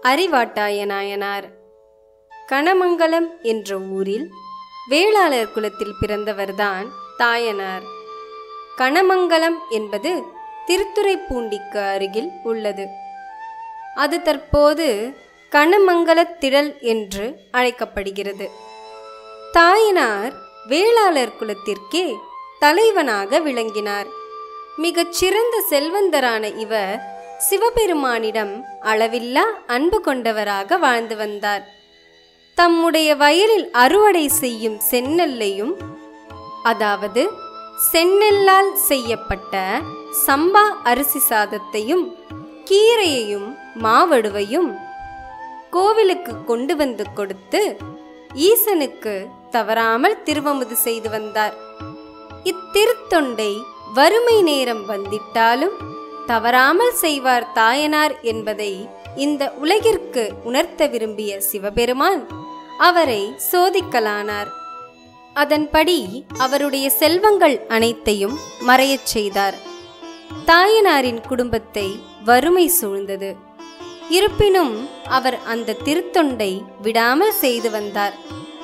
அறிவாட்டாய நாயனார் கணமங்கலம் என்ற ஊரில் வேளாளர் குலத்தில் பிறந்தவர்தான் தாயனார் கணமங்கலம் என்பது திருத்துறைப்பூண்டிக்கு அருகில் உள்ளது அது தற்போது கணமங்கலத் திடல் என்று அழைக்கப்படுகிறது தாயனார் வேளாளர் குலத்திற்கே தலைவனாக விளங்கினார் மிகச் சிறந்த செல்வந்தரான இவர் சிவபெருமானிடம் அளவில்லா அன்பு கொண்டவராக வாழ்ந்து வந்தார் தம்முடைய வயலில் அறுவடை செய்யும் செந்நெல்லையும் அதாவது செந்நெல்லால் செய்யப்பட்ட சம்பா அரிசி சாதத்தையும் கீரையையும் மாவடுவையும் கோவிலுக்கு கொண்டு வந்து கொடுத்து ஈசனுக்கு தவறாமல் திருவமுது செய்து வந்தார் இத்திருத்தொண்டை வறுமை நேரம் வந்திட்டாலும் தவறாமல் செய்வார் தாயனார் என்பதை இந்த உலகிற்கு உணர்த்த விரும்பிய சிவபெருமான் அவரை சோதிக்கலானார் அதன்படி அவருடைய செல்வங்கள் அனைத்தையும் மறையச் செய்தார் தாயனாரின் குடும்பத்தை வறுமை சூழ்ந்தது இருப்பினும் அவர் அந்த திருத்தொண்டை விடாமல் செய்து வந்தார்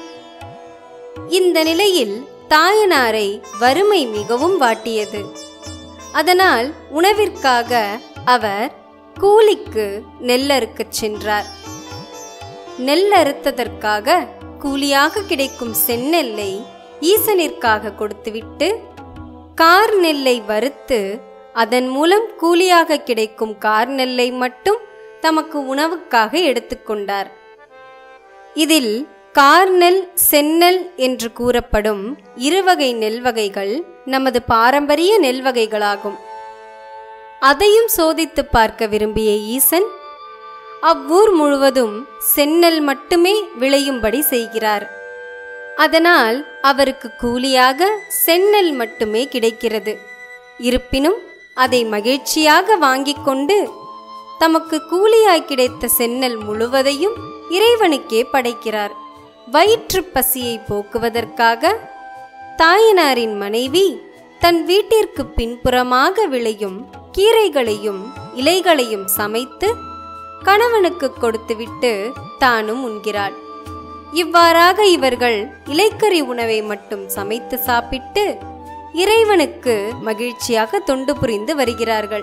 இந்த நிலையில் தாயனாரை வறுமை மிகவும் வாட்டியது அதனால் உணவிற்காக அவர் கூலிக்கு நெல்லறுக்கச் சென்றார் நெல் அறுத்ததற்காக கூலியாக கிடைக்கும் செந்நெல்லை ஈசனிற்காக கொடுத்துவிட்டு கார் நெல்லை வறுத்து அதன் மூலம் கூலியாக கிடைக்கும் கார் நெல்லை மட்டும் தமக்கு உணவுக்காக எடுத்துக்கொண்டார் இதில் கார்நெல் செந்நெல் என்று கூறப்படும் இருவகை நெல் வகைகள் நமது பாரம்பரிய நெல் வகைகளாகும் அதையும் சோதித்து பார்க்க விரும்பிய ஈசன் அவ்வூர் முழுவதும் செந்நெல் மட்டுமே விளையும்படி செய்கிறார் அதனால் அவருக்கு கூலியாக செந்நெல் மட்டுமே கிடைக்கிறது இருப்பினும் அதை மகிழ்ச்சியாக வாங்கிக் கொண்டு தமக்கு கூலியாய் கிடைத்த செந்நெல் முழுவதையும் இறைவனுக்கே படைக்கிறார் வயிற்று பசியை போக்குவதற்காக தாயனாரின் மனைவி தன் வீட்டிற்கு பின்புறமாக விளையும் கீரைகளையும் இலைகளையும் சமைத்து கணவனுக்கு கொடுத்துவிட்டு தானும் உண்கிறாள் இவ்வாறாக இவர்கள் இலைக்கறி உணவை மட்டும் சமைத்து சாப்பிட்டு இறைவனுக்கு மகிழ்ச்சியாக தொண்டு புரிந்து வருகிறார்கள்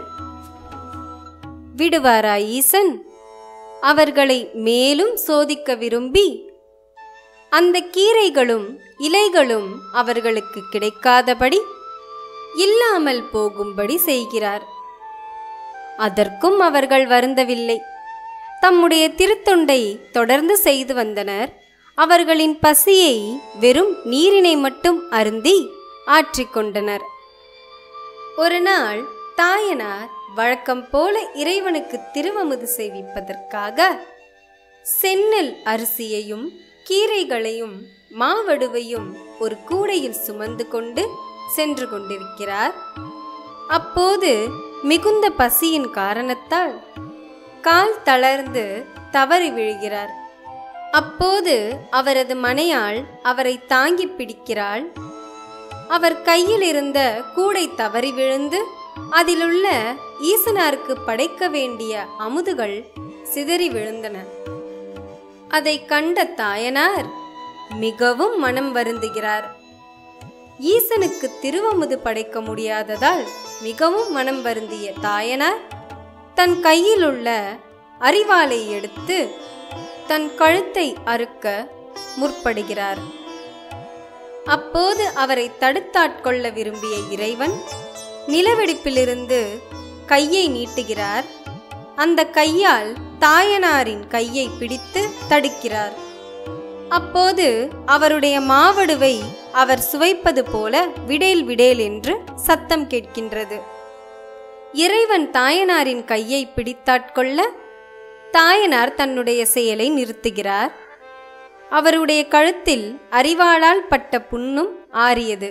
விடுவாரா ஈசன் அவர்களை மேலும் சோதிக்க விரும்பி அந்த கீரைகளும் இலைகளும் அவர்களுக்கு கிடைக்காதபடி இல்லாமல் போகும்படி செய்கிறார் அதற்கும் அவர்கள் வருந்தவில்லை தம்முடைய திருத்தொண்டை தொடர்ந்து செய்து வந்தனர் அவர்களின் பசியை வெறும் நீரினை மட்டும் அருந்தி ஆற்றிக்கொண்டனர் ஒரு நாள் தாயனார் வழக்கம் போல இறைவனுக்கு திருவமுது செய்விப்பதற்காக செந்நெல் அரிசியையும் கீரைகளையும் மாவடுவையும் ஒரு கூடையில் சுமந்து கொண்டு சென்று கொண்டிருக்கிறார் அப்போது மிகுந்த பசியின் காரணத்தால் கால் தளர்ந்து தவறி விழுகிறார் அப்போது அவரது மனையாள் அவரை தாங்கி பிடிக்கிறாள் அவர் கையில் இருந்த கூடை தவறி விழுந்து அதிலுள்ள ஈசனாருக்கு படைக்க வேண்டிய அமுதுகள் சிதறி விழுந்தன அதை கண்ட தாயனார் மிகவும் மனம் வருந்துகிறார் ஈசனுக்கு திருவமுது படைக்க முடியாததால் மிகவும் மனம் வருந்திய தாயனார் தன் கையில் உள்ள அரிவாளை எடுத்து தன் கழுத்தை அறுக்க முற்படுகிறார் அப்போது அவரை தடுத்தாட்கொள்ள விரும்பிய இறைவன் நிலவெடிப்பிலிருந்து கையை நீட்டுகிறார் அந்த கையால் தாயனாரின் கையை பிடித்து தடுக்கிறார் அப்போது அவருடைய மாவடுவை அவர் சுவைப்பது போல விடேல் விடேல் என்று சத்தம் கேட்கின்றது இறைவன் தாயனாரின் கையை பிடித்தாட்கொள்ள தாயனார் தன்னுடைய செயலை நிறுத்துகிறார் அவருடைய கழுத்தில் அரிவாளால் பட்ட புண்ணும் ஆறியது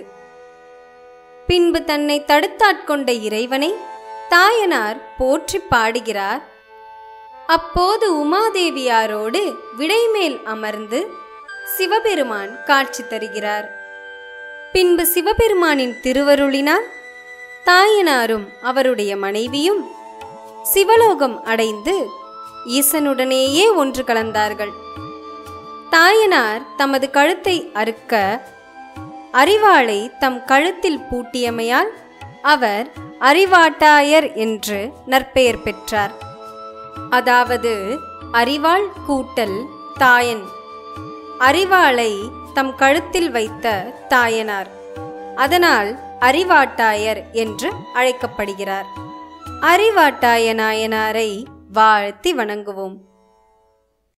பின்பு தன்னை தடுத்தாட்கொண்ட இறைவனை தாயனார் போற்றி பாடுகிறார் அப்போது உமாதேவியாரோடு விடைமேல் அமர்ந்து சிவபெருமான் காட்சி தருகிறார் பின்பு சிவபெருமானின் திருவருளினால் தாயனாரும் அவருடைய மனைவியும் சிவலோகம் அடைந்து ஈசனுடனேயே ஒன்று கலந்தார்கள் தாயனார் தமது கழுத்தை அறுக்க அறிவாளை தம் கழுத்தில் பூட்டியமையால் அவர் அறிவாட்டாயர் என்று நற்பெயர் பெற்றார் அதாவது அறிவாள் கூட்டல் தாயன் அறிவாளை தம் கழுத்தில் வைத்த தாயனார் அதனால் அறிவாட்டாயர் என்று அழைக்கப்படுகிறார் அறிவாட்டாய நாயனாரை வாழ்த்தி வணங்குவோம்